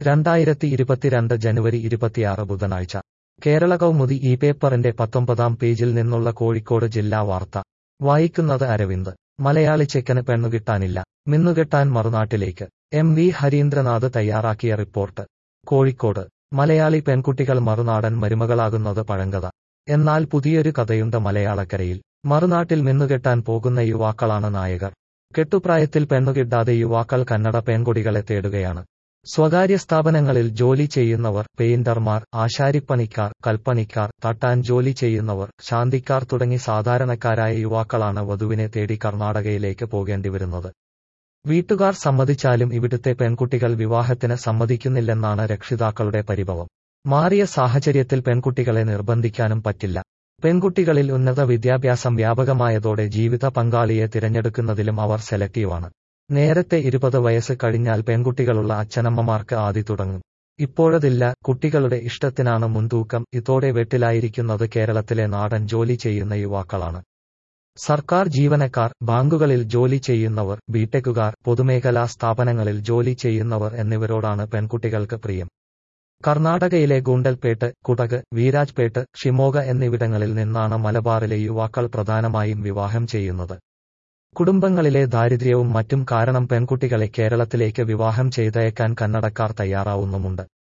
രണ്ടായിരത്തി ഇരുപത്തിരണ്ട് ജനുവരി ഇരുപത്തിയാറ് ബുധനാഴ്ച കേരള കൗമുദി ഈ പേപ്പറിന്റെ പത്തൊമ്പതാം പേജിൽ നിന്നുള്ള കോഴിക്കോട് ജില്ലാ വാർത്ത വായിക്കുന്നത് അരവിന്ദ് മലയാളി ചെക്കന് പെണ്ണുകിട്ടാനില്ല മിന്നുകെട്ടാൻ മറുനാട്ടിലേക്ക് എം വി ഹരീന്ദ്രനാഥ് തയ്യാറാക്കിയ റിപ്പോർട്ട് കോഴിക്കോട് മലയാളി പെൺകുട്ടികൾ മറുനാടൻ മരുമകളാകുന്നത് പഴങ്കഥ എന്നാൽ പുതിയൊരു കഥയുണ്ട് മലയാളക്കരയിൽ മറുനാട്ടിൽ മിന്നുകെട്ടാൻ പോകുന്ന യുവാക്കളാണ് നായകർ കെട്ടുപ്രായത്തിൽ പെണ്ണുകിട്ടാതെ യുവാക്കൾ കന്നഡ പെൺകുടികളെ തേടുകയാണ് സ്വകാര്യ സ്ഥാപനങ്ങളിൽ ജോലി ചെയ്യുന്നവർ പെയിന്റർമാർ ആശാരിപ്പണിക്കാർ കൽപ്പണിക്കാർ തട്ടാൻ ജോലി ചെയ്യുന്നവർ ശാന്തിക്കാർ തുടങ്ങി സാധാരണക്കാരായ യുവാക്കളാണ് വധുവിനെ തേടി കർണാടകയിലേക്ക് പോകേണ്ടി വരുന്നത് വീട്ടുകാർ സമ്മതിച്ചാലും ഇവിടുത്തെ പെൺകുട്ടികൾ വിവാഹത്തിന് സമ്മതിക്കുന്നില്ലെന്നാണ് രക്ഷിതാക്കളുടെ പരിഭവം മാറിയ സാഹചര്യത്തിൽ പെൺകുട്ടികളെ നിർബന്ധിക്കാനും പറ്റില്ല പെൺകുട്ടികളിൽ ഉന്നത വിദ്യാഭ്യാസം വ്യാപകമായതോടെ ജീവിത പങ്കാളിയെ തിരഞ്ഞെടുക്കുന്നതിലും അവർ സെലക്റ്റീവാണ് നേരത്തെ ഇരുപത് വയസ്സ് കഴിഞ്ഞാൽ പെൺകുട്ടികളുള്ള അച്ഛനമ്മമാർക്ക് ആദി തുടങ്ങും ഇപ്പോഴതില്ല കുട്ടികളുടെ ഇഷ്ടത്തിനാണ് മുൻതൂക്കം ഇതോടെ വെട്ടിലായിരിക്കുന്നത് കേരളത്തിലെ നാടൻ ജോലി ചെയ്യുന്ന യുവാക്കളാണ് സർക്കാർ ജീവനക്കാർ ബാങ്കുകളിൽ ജോലി ചെയ്യുന്നവർ ബിടെക്കുകാർ പൊതുമേഖലാ സ്ഥാപനങ്ങളിൽ ജോലി ചെയ്യുന്നവർ എന്നിവരോടാണ് പെൺകുട്ടികൾക്ക് പ്രിയം കർണാടകയിലെ ഗുണ്ടൽപേട്ട് കുടക് വീരാജ്പേട്ട് ഷിമോഗ എന്നിവിടങ്ങളിൽ നിന്നാണ് മലബാറിലെ യുവാക്കൾ പ്രധാനമായും വിവാഹം ചെയ്യുന്നത് കുടുംബങ്ങളിലെ ദാരിദ്ര്യവും മറ്റും കാരണം പെൺകുട്ടികളെ കേരളത്തിലേക്ക് വിവാഹം ചെയ്തയക്കാൻ കന്നഡക്കാർ തയ്യാറാവുന്നുമുണ്ട്